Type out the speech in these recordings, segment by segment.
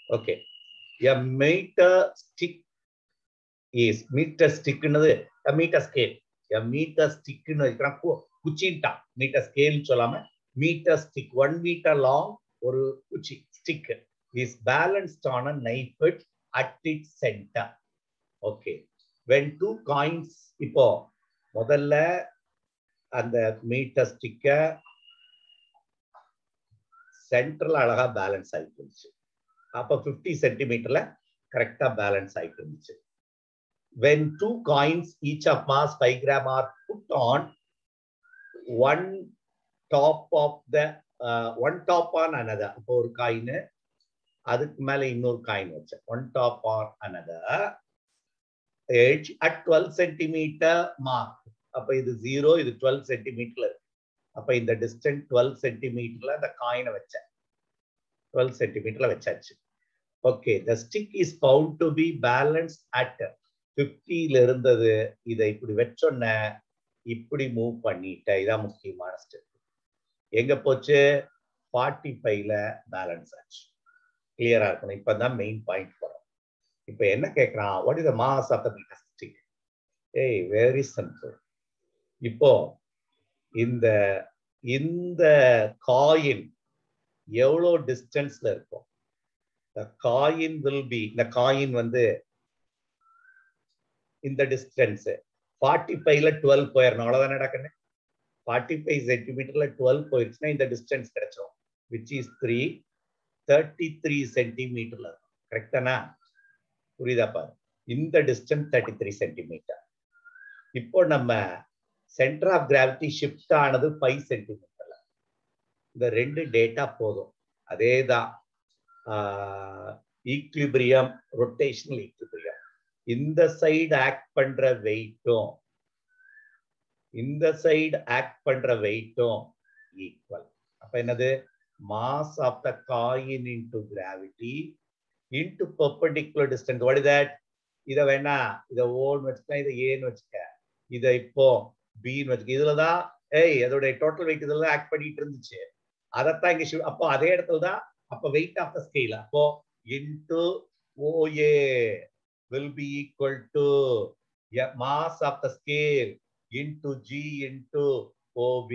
Okay a metre stick is metre ஸ்டிக்னது metre scale a metre ஸ்டிக்னு வைக்கிறான் குச்சின்ட்டான் மீட்டர் ஸ்கேல்னு சொல்லாம metre stick one metre long ஒரு குச்சி stick is balanced on a knife at it centre okay when two coins இப்போ முதல்ல அந்த மீட்டர் ஸ்டிக்க சென்டர்ல அழகா பேலன்ஸ் ஆயிட்டு இருந்துச்சு அப்ப பிப்டி சென்டிமீட்டர்ல கரெக்டா பேலன்ஸ் ஆயிட்டு இருந்துச்சு when two coins each of mass 5 gram are put on one top of the uh, one top on another இப்போ ஒரு காயின் அதுக்கு மேல இன்னொரு காயின் வச்சேன் one top on another edge at 12 centimetre mark அப்ப இது ஜீரோ இது டுவெல் சென்டிமீட்டர்ல இருக்கு அப்ப இந்த டிஸ்டன்ஸ் டுவெல் சென்டிமீட்டர்ல அந்த காயினை வச்சேன் டுவெல் சென்டிமீட்டர்ல வச்சாச்சு okay the stick is found to be balance at பிப்டியில இருந்தது இதை இப்படி வச்சோன்ன இப்படி மூவ் பண்ணிட்ட இதான் முக்கியமான ஸ்டெப் எங்க போச்சு ஃபார்ட்டி ஃபைவ்ல பேலன்ஸ் ஆச்சு கிளியரா இருக்கணும் இப்பதான் மெயின் பாயிண்ட் வரும் இப்ப என்ன கேட்கறான் what is the mass of the stick ஏய் வெரி சிம்பிள் இப்போ இந்த இந்த காயின் எவ்வளோ டிஸ்டன்ஸ்ல இருக்கும் காயின் வில் பி இந்த காயின் வந்து இந்த டிஸ்டன்ஸ் ஃபார்ட்டி ஃபைவ்ல டுவெல் போயிடணும் அவ்வளவுதான் நடக்குன்னு ஃபார்ட்டி ஃபைவ் சென்டிமீட்டர்ல டுவெல் போயிடுச்சுன்னா இந்த டிஸ்டன்ஸ் கிடைச்சிடும் which is three thirty three சென்டிமீட்டர்ல இருக்கும் கரெக்டானா புரியுதா பாரு இந்த டிஸ்டன்ஸ் தேர்ட்டி த்ரீ சென்டிமீட்டர் இப்போ நம்ம சென்டர் ஆஃப் கிராவிட்டி ஷிஃப்ட் ஆனது ஃபைவ் சென்டிமீட்டர்ல இந்த ரெண்டு டேட்டா போதும் அதே தான் ஈக்லிபிரியம் ரொட்டேஷனல் ஈக்லிபிரியம் இந்த சைடு ஆக்ட் பண்ற வெயிட்டும் இந்த சைடு ஆக்ட் பண்ற வெயிட்டும் ஈக்குவல் அப்ப என்னது mass of the coin into gravity into perpendicular distance what is that இத வேணா இத ஓன்னு வச்சுக்க இதை ஏன்னு வச்சுக்க இதை இப்போ பின்னு வச்சுக்க இதுலதான் ஏய் அதோட டோட்டல் வெயிட் இதுல ஆக்ட் பண்ணிட்டு இருந்துச்சு அதைத்தான் இங்க அப்போ அதே இடத்துல தான் அப்போ வெயிட் ஆஃப் த ஸ்கேல் அப்போ into OA will be equal to a mass of the scale into G into OB.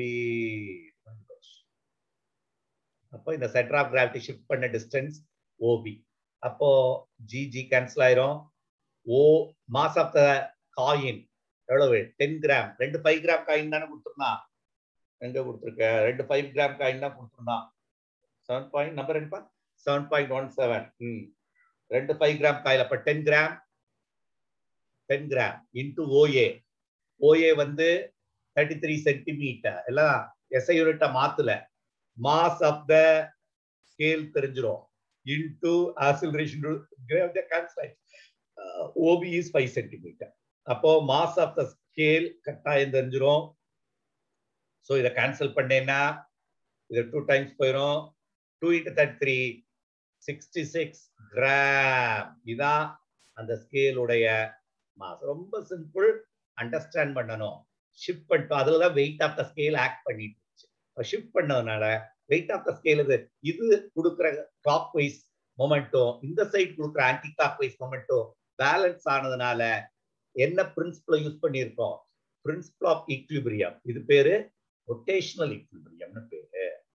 அப்போ இந்த சென்டர் ஆஃப் கிராவிட்டி ஷிஃப்ட் பண்ண டிஸ்டன்ஸ் ஓபி அப்போ ஜி ஜி கேன்சல் ஆயிரும் oh mass of the coin எவ்வளவு ten gram ரெண்டு five gram coin தானே கொடுத்துருந்தான் எங்க கொடுத்துருக்க ரெண்டு ஃபைவ் கிராம் காயின் தான் கொடுத்துருந்தான் செவன் பாயிண்ட் நம்பர் என்னப்பா seven point one seven hmm ரெண்டு ஃபைவ் கிராம் காயில் அப்ப ten gram ten gram into OA OA வந்து தேர்ட்டி த்ரீ சென்டிமீட்டர் எல்லாம் எஸ்ஐ யூனிட்டா மாத்துல மாஸ் ஆஃப் த ஸ்கேல் தெரிஞ்சிரும் into acceleration OB is five centimetre அப்போ மாஸ் ஆஃப் த ஸ்கேல் கட்டாயம் தெரிஞ்சிரும் ஸோ இதை கேன்சல் பண்ணேன்னா இது டூ டைம்ஸ் போயிடும் two into thirty three sixty six gram இதான் அந்த ஸ்கேலுடைய மாஸ் ரொம்ப சிம்பிள் அண்டர்ஸ்டாண்ட் பண்ணணும் ஷிஃப்ட் பண்ணிட்டோம் அதுல தான் weight of the scale act பண்ணிட்டு இருந்துச்சு ஷிஃப்ட் பண்ணதுனால வெயிட் ஆஃப் த ஸ்கேல் இது இது கொடுக்குற கிளாக் வைஸ் மொமெண்டோ இந்த சைட் கொடுக்குற ஆன்டி கிளாக் வைஸ் மொமெண்டோ பேலன்ஸ் ஆனதுனால என்ன பிரின்சிபலை யூஸ் பண்ணியிருக்கோம் பிரின்சிபல் ஆஃப் ஈக்லிபிரியம் இது பேரு ரொட்டேஷனல் ஈக்லிபிரியம்னு பேரு